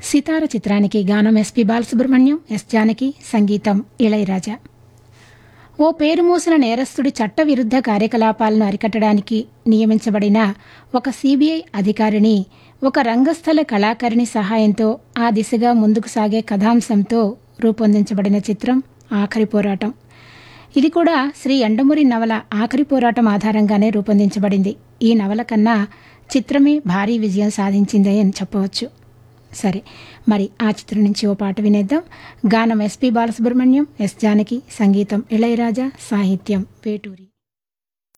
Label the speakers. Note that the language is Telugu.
Speaker 1: సితార చిత్రానికి గానం ఎస్పి బాలసుబ్రహ్మణ్యం ఎస్ జానకి సంగీతం ఇళయరాజా ఓ పేరు మోసిన నేరస్తుడి చట్టవిరుద్ధ కార్యకలాపాలను అరికట్టడానికి నియమించబడిన ఒక సిబిఐ అధికారిని ఒక రంగస్థల కళాకారిణి సహాయంతో ఆ దిశగా ముందుకు సాగే కథాంశంతో రూపొందించబడిన చిత్రం ఆఖరి పోరాటం ఇది కూడా శ్రీ ఎండమూరి నవల ఆఖరి పోరాటం ఆధారంగానే రూపొందించబడింది ఈ నవల కన్నా చిత్రమే భారీ విజయం సాధించింది అని చెప్పవచ్చు సరే మరి ఆ చిత్రం నుంచి ఓ పాట వినేద్దాం గానం ఎస్పి బాలసుబ్రహ్మణ్యం ఎస్ జానకి సంగీతం ఇళయరాజా సాహిత్యం వేటూరి